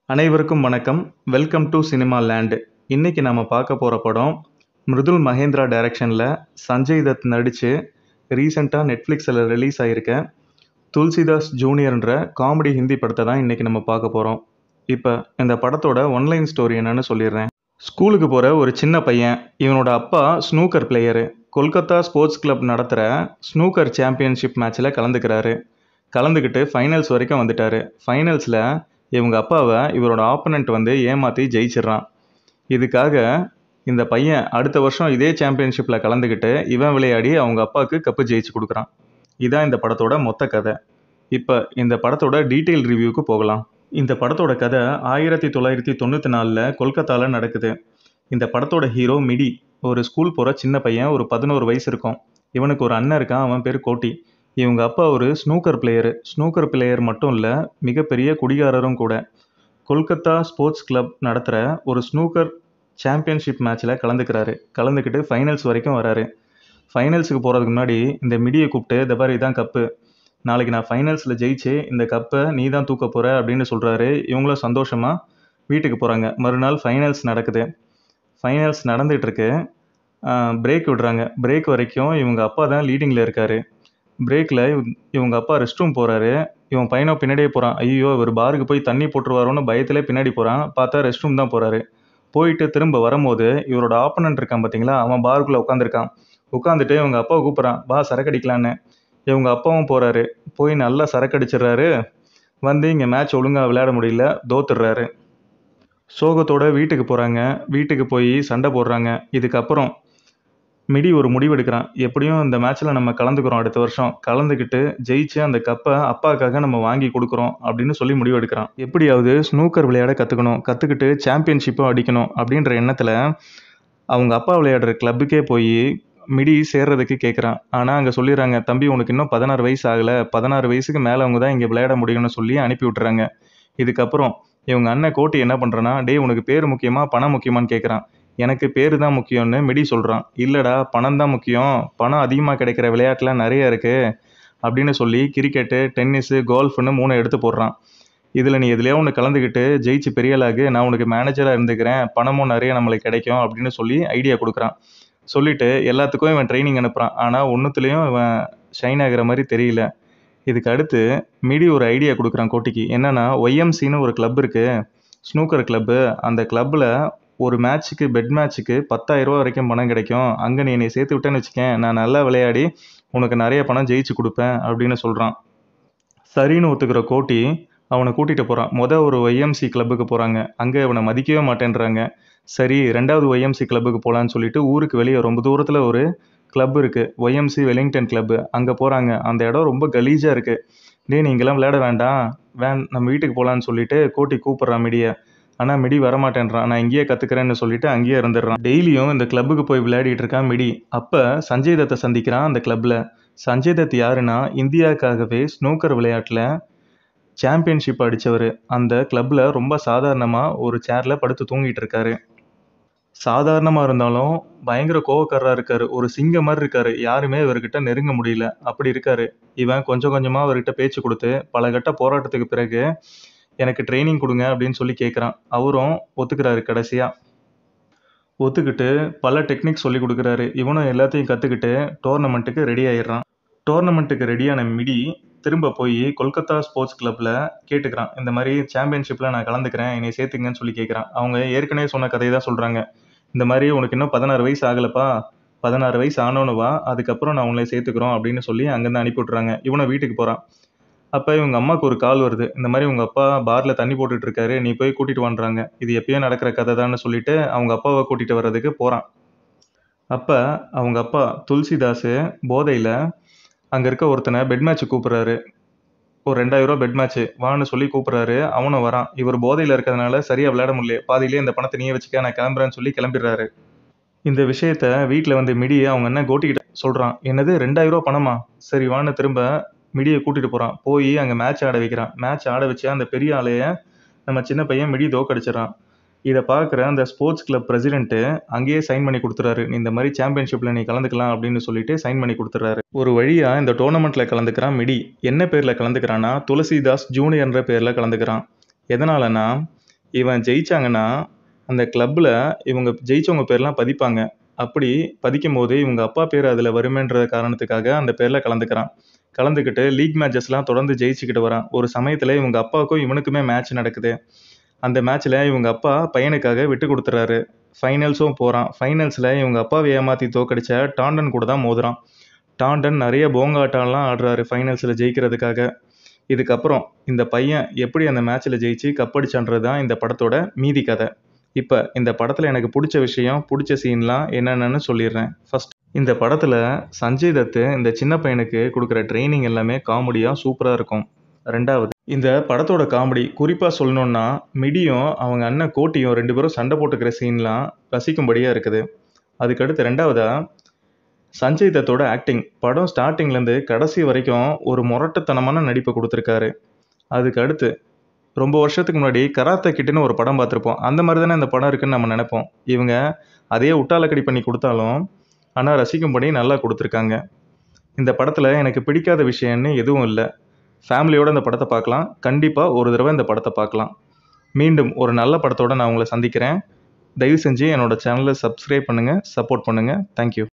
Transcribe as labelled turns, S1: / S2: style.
S1: அனைவருக்கும் வணக்கம் welcome to cinema land இன்னைக்கு நம்ம பார்க்க போகிற படம் மிருதுல் மகேந்திரா டைரக்ஷனில் சஞ்சய் தத் நடித்து ரீசெண்டாக நெட்ஃப்ளிக்ஸில் ரிலீஸ் ஆகிருக்க துல்சிதாஸ் ஜூனியர்ன்ற காமெடி ஹிந்தி படத்தை தான் இன்றைக்கி நம்ம பார்க்க போகிறோம் இப்போ இந்த படத்தோட ஒன்லைன் ஸ்டோரி என்னன்னு சொல்லிடுறேன் ஸ்கூலுக்கு போகிற ஒரு சின்ன பையன் இவனோட அப்பா snooker player Kolkata sports club நடத்துகிற ஸ்னூக்கர் சாம்பியன்ஷிப் மேட்ச்சில் கலந்துக்கிறாரு கலந்துக்கிட்டு ஃபைனல்ஸ் வரைக்கும் வந்துட்டார் ஃபைனல்ஸில் இவங்க அப்பாவை இவரோட ஆப்பனண்ட் வந்து ஏமாற்றி ஜெயிச்சிடுறான் இதுக்காக இந்த பையன் அடுத்த வருஷம் இதே சாம்பியன்ஷிப்பில் கலந்துக்கிட்டு இவன் விளையாடி அவங்க அப்பாவுக்கு கப்பு ஜெயிச்சு கொடுக்குறான் இதான் இந்த படத்தோட மொத்த கதை இப்போ இந்த படத்தோட டீட்டெயில் ரிவ்யூக்கு போகலாம் இந்த படத்தோட கதை ஆயிரத்தி தொள்ளாயிரத்தி தொண்ணூற்றி நாலில் கொல்கத்தாவில் நடக்குது இந்த படத்தோட ஹீரோ மிடி ஒரு ஸ்கூல் போகிற சின்ன பையன் ஒரு பதினோரு வயசு இருக்கும் இவனுக்கு ஒரு அண்ணன் இருக்கான் அவன் பேர் கோட்டி இவங்க அப்பா ஒரு ஸ்னூக்கர் பிளேயரு ஸ்னூக்கர் பிளேயர் மட்டும் இல்லை மிகப்பெரிய குடிகாரரும் கூட கொல்கத்தா ஸ்போர்ட்ஸ் கிளப் நடத்துகிற ஒரு ஸ்னூக்கர் சாம்பியன்ஷிப் மேட்ச்சில் கலந்துக்கிறாரு கலந்துக்கிட்டு ஃபைனல்ஸ் வரைக்கும் வராரு ஃபைனல்ஸுக்கு போகிறதுக்கு முன்னாடி இந்த மிடியை கூப்பிட்டு இந்த மாதிரி இதான் கப்பு நாளைக்கு நான் ஃபைனல்ஸில் ஜெயிச்சு இந்த கப்பை நீ தான் தூக்க போகிற அப்படின்னு சொல்கிறாரு இவங்களும் சந்தோஷமாக வீட்டுக்கு போகிறாங்க மறுநாள் ஃபைனல்ஸ் நடக்குது ஃபைனல்ஸ் நடந்துகிட்ருக்கு பிரேக் விடுறாங்க பிரேக் வரைக்கும் இவங்க அப்பா தான் லீடிங்கில் இருக்கார் பிரேக்கில் இவங்க அப்பா ரெஸ்ட் ரூம் போகிறாரு இவன் பையனோ பின்னாடியே போகிறான் ஐயோ இவர் பாருக்கு போய் தண்ணி போட்டுருவாரோன்னு பயத்திலே பின்னாடி போகிறான் பார்த்தா ரெஸ்ட் ரூம் தான் போகிறாரு போயிட்டு திரும்ப வரும்போது இவரோட ஆப்பனண்ட் இருக்கான் பார்த்தீங்களா அவன் பாருக்குள்ளே உட்காந்துருக்கான் உட்காந்துட்டு இவங்க அப்பாவை கூப்பிட்றான் வா சரக்கு அடிக்கலான்னு இவங்க அப்பாவும் போகிறாரு போய் நல்லா சரக்கு அடிச்சிடுறாரு வந்து இங்கே மேட்ச் ஒழுங்காக விளையாட முடியல தோத்துடுறாரு சோகத்தோட வீட்டுக்கு போகிறாங்க வீட்டுக்கு போய் சண்டை போடுறாங்க இதுக்கப்புறம் மிடி ஒரு முடிவு எடுக்கிறான் எப்படியும் இந்த மேட்ச்சில் நம்ம கலந்துக்கிறோம் அடுத்த வருஷம் கலந்துக்கிட்டு ஜெயிச்சு அந்த கப்பை அப்பாவுக்காக நம்ம வாங்கி கொடுக்குறோம் அப்படின்னு சொல்லி முடிவு எடுக்கிறான் எப்படியாவது ஸ்னூக்கர் விளையாட கற்றுக்கணும் கற்றுக்கிட்டு சாம்பியன்ஷிப்பும் அடிக்கணும் அப்படின்ற எண்ணத்தில் அவங்க அப்பா விளையாடுற கிளப்புக்கே போய் மிடி சேர்றதுக்கு கேட்குறான் ஆனால் அங்கே சொல்லிடுறாங்க தம்பி உனக்கு இன்னும் பதினாறு வயசு ஆகலை பதினாறு வயசுக்கு மேலே அவங்க தான் இங்கே விளையாட முடியும்னு சொல்லி அனுப்பி விட்டுறாங்க இதுக்கப்புறம் இவங்க அண்ணன் கோட்டி என்ன பண்ணுறான்னா டேய் உனக்கு பேர் முக்கியமா பணம் முக்கியமான்னு கேட்குறான் எனக்கு பேர் தான் முக்கியம்னு மிடி சொல்கிறான் இல்லைடா பணம் தான் முக்கியம் பணம் அதிகமாக கிடைக்கிற விளையாட்டுலாம் நிறைய இருக்குது அப்படின்னு சொல்லி கிரிக்கெட்டு டென்னிஸு கோல்ஃப்னு மூணு எடுத்து போடுறான் இதில் நீ எதுலையோ ஒன்று கலந்துக்கிட்டு ஜெயிச்சு பெரியலாகு நான் உனக்கு மேனேஜராக இருந்துக்கிறேன் பணமும் நிறைய நம்மளுக்கு கிடைக்கும் அப்படின்னு சொல்லி ஐடியா கொடுக்குறான் சொல்லிட்டு எல்லாத்துக்கும் இவன் ட்ரைனிங் அனுப்புகிறான் ஆனால் ஒன்றுத்துலேயும் இவன் ஷைன் ஆகிற மாதிரி தெரியல இதுக்கு அடுத்து மிடி ஒரு ஐடியா கொடுக்குறான் கோட்டிக்கு என்னென்னா ஒய்எம்சின்னு ஒரு கிளப் இருக்குது ஸ்னூக்கர் கிளப்பு அந்த கிளப்பில் ஒரு மேட்ச்சுக்கு பெட் மேட்ச்சுக்கு பத்தாயிரரூவா வரைக்கும் பணம் கிடைக்கும் அங்கே நீ என்னை சேர்த்து விட்டேன்னு வச்சுக்கேன் நான் நல்லா விளையாடி உனக்கு நிறைய பணம் ஜெயிச்சு கொடுப்பேன் அப்படின்னு சொல்கிறான் சரின்னு ஒத்துக்கிற கோட்டி அவனை கூட்டிகிட்டு போகிறான் மொதல் ஒரு ஒய்எம்சி கிளப்புக்கு போகிறாங்க அங்கே இவனை மதிக்கவே மாட்டேன்றாங்க சரி ரெண்டாவது ஒய்எம்சி கிளப்புக்கு போகலான்னு சொல்லிட்டு ஊருக்கு வெளியே ரொம்ப தூரத்தில் ஒரு கிளப் இருக்குது ஒய்எம்சி வெலிங்டன் கிளப்பு அங்கே போகிறாங்க அந்த இடம் ரொம்ப கலீஜாக இருக்குது டே நீங்களாம் விளையாட வேண்டாம் வேன் நம்ம வீட்டுக்கு போகலான்னு சொல்லிட்டு கோட்டி கூப்பிட்றான் மிடியை ஆனால் மிடி வரமாட்டேன்றான் நான் இங்கேயே கற்றுக்கிறேன்னு சொல்லிட்டு அங்கேயே இருந்துடுறான் டெய்லியும் இந்த கிளப்புக்கு போய் விளையாடிட்டு இருக்கான் மிடி அப்போ சஞ்சய் தத்தை சந்திக்கிறான் அந்த கிளப்பில் சஞ்சய் தத் யாருன்னா இந்தியாவுக்காகவே ஸ்னூக்கர் விளையாட்டில் சாம்பியன்ஷிப் அடித்தவர் அந்த கிளப்பில் ரொம்ப சாதாரணமாக ஒரு சேரில் படுத்து தூங்கிட்டு இருக்காரு சாதாரணமாக இருந்தாலும் பயங்கர கோவக்காரராக இருக்கார் ஒரு சிங்கம் மாதிரி இருக்கார் யாருமே இவர்கிட்ட நெருங்க முடியல அப்படி இருக்கார் இவன் கொஞ்சம் கொஞ்சமாக அவர்கிட்ட பேச்சு கொடுத்து பல கட்ட போராட்டத்துக்கு பிறகு எனக்கு ட்ரைனிங் கொடுங்க அப்படின்னு சொல்லி கேட்குறான் அவரும் ஒத்துக்கிறாரு கடைசியாக ஒத்துக்கிட்டு பல டெக்னிக் சொல்லி கொடுக்குறாரு இவனும் எல்லாத்தையும் கற்றுக்கிட்டு டோர்னமெண்ட்டுக்கு ரெடி ஆயிடுறான் டோர்னமெண்ட்டுக்கு ரெடியான மிடி திரும்ப போய் கொல்கத்தா ஸ்போர்ட்ஸ் கிளப்பில் கேட்டுக்கிறான் இந்த மாதிரி சாம்பியன்ஷிப்பில் நான் கலந்துக்கிறேன் என்னை சேர்த்துங்கன்னு சொல்லி கேட்குறான் அவங்க ஏற்கனவே சொன்ன கதையை தான் சொல்கிறாங்க இந்த மாதிரி உனக்கு இன்னும் பதினாறு வயசு ஆகலப்பா பதினாறு வயசு ஆனோன்னு வா அதுக்கப்புறம் நான் உங்களை சேர்த்துக்கிறோம் அப்படின்னு சொல்லி அங்கேருந்து அனுப்பி விட்றாங்க இவனை வீட்டுக்கு போகிறான் அப்போ இவங்க அம்மாவுக்கு ஒரு கால் வருது இந்த மாதிரி உங்கள் அப்பா பாரில் தண்ணி போட்டுட்டு இருக்காரு நீ போய் கூட்டிகிட்டு வந்துறாங்க இது எப்பயும் நடக்கிற கதை தான்னு சொல்லிட்டு அவங்க அப்பாவை கூட்டிகிட்டு வர்றதுக்கு போகிறான் அப்போ அவங்க அப்பா துளசிதாஸ் போதையில் அங்கே இருக்க ஒருத்தனை பெட் மேட்ச்சு கூப்பிட்றாரு ஒரு ரெண்டாயிரரூவா பெட் மேட்ச்சு வான்னு சொல்லி கூப்பிட்றாரு அவனும் வரான் இவர் போதையில் இருக்கிறதுனால சரியாக விளையாட முடியல பாதியிலே இந்த பணத்தை நீயே வச்சுக்க நான் கிளம்புறேன்னு சொல்லி கிளம்பிடுறாரு இந்த விஷயத்த வீட்டில் வந்து மிடி அவங்க என்ன கோட்டிக்கிட்ட சொல்கிறான் என்னது ரெண்டாயிரரூவா பணமா சரி வான்னு திரும்ப மிடியை கூட்டிகிட்டு போகிறான் போய் அங்கே மேட்ச் ஆட வைக்கிறான் மேட்ச் ஆட வச்சு அந்த பெரிய ஆளைய நம்ம சின்ன பையன் மிடி தோக்கடிச்சிடறான் இதை பார்க்குற அந்த ஸ்போர்ட்ஸ் கிளப் பிரசிடென்ட்டு அங்கேயே சைன் பண்ணி கொடுத்துறாரு நீ இந்த மாதிரி சாம்பியன்ஷிப்பில் நீ கலந்துக்கலாம் அப்படின்னு சொல்லிட்டு சைன் பண்ணி கொடுத்துறாரு ஒரு வழியாக இந்த டோர்னமெண்ட்டில் கலந்துக்கிறான் மிடி என்ன பேரில் கலந்துக்கிறான்னா துளசிதாஸ் ஜூனியர்ன்ற பேரில் கலந்துக்கிறான் எதனாலனா இவன் ஜெயிச்சாங்கன்னா அந்த கிளப்பில் இவங்க ஜெயிச்சவங்க பேர்லாம் பதிப்பாங்க அப்படி பதிக்கும் போது இவங்க அப்பா பேர் அதில் வருமேன்ற காரணத்துக்காக அந்த பேரில் கலந்துக்கிறான் கலந்துக்கிட்டு லீக் மேட்சஸ்லாம் தொடர்ந்து ஜெயிச்சுக்கிட்டு வரான் ஒரு சமயத்தில் இவங்க அப்பாவுக்கும் இவனுக்குமே மேட்ச் நடக்குது அந்த மேட்ச்சில் இவங்க அப்பா பையனுக்காக விட்டு கொடுத்துறாரு ஃபைனல்ஸும் போகிறான் ஃபைனல்ஸில் இவங்க அப்பாவை ஏமாற்றி தோக்கடிச்ச டாண்டன் கூட தான் மோதுறான் டாண்டன் நிறைய போங்காட்டம்லாம் ஆடுறாரு ஃபைனல்ஸில் ஜெயிக்கிறதுக்காக இதுக்கப்புறம் இந்த பையன் எப்படி அந்த மேட்ச்சில் ஜெயிச்சு கப்படிச்சான்றது தான் இந்த படத்தோட மீதி கதை இப்போ இந்த படத்தில் எனக்கு பிடிச்ச விஷயம் பிடிச்ச சீன்லாம் என்னென்னு சொல்லிடுறேன் ஃபர்ஸ்ட் இந்த படத்தில் சஞ்சய் தத்து இந்த சின்ன பையனுக்கு கொடுக்குற ட்ரைனிங் எல்லாமே காமெடியாக சூப்பராக இருக்கும் ரெண்டாவது இந்த படத்தோட காமெடி குறிப்பாக சொல்லணுன்னா மிடியும் அவங்க அண்ணன் கோட்டியும் ரெண்டு பேரும் சண்டை போட்டுக்கிற சீன்லாம் ரசிக்கும்படியாக இருக்குது அதுக்கடுத்து ரெண்டாவதாக சஞ்சய் தத்தோட ஆக்டிங் படம் ஸ்டார்டிங்லேருந்து கடைசி வரைக்கும் ஒரு முரட்டுத்தனமான நடிப்பை கொடுத்துருக்காரு அதுக்கு அடுத்து ரொம்ப வருஷத்துக்கு முன்னாடி கராத்தே கிட்டுன்னு ஒரு படம் பார்த்துருப்போம் அந்த மாதிரி தானே இந்த படம் இருக்குன்னு நம்ம நினைப்போம் இவங்க அதே உட்டாலக்கடி பண்ணி கொடுத்தாலும் ஆனால் ரசிக்கும்படி நல்லா கொடுத்துருக்காங்க இந்த படத்தில் எனக்கு பிடிக்காத விஷயம்னு எதுவும் இல்லை ஃபேமிலியோடு இந்த படத்தை பார்க்கலாம் கண்டிப்பாக ஒரு தடவை இந்த படத்தை பார்க்கலாம் மீண்டும் ஒரு நல்ல படத்தோடு நான் உங்களை சந்திக்கிறேன் தயவு செஞ்சு என்னோட சேனலை சப்ஸ்கிரைப் பண்ணுங்கள் சப்போர்ட் பண்ணுங்கள் தேங்க்யூ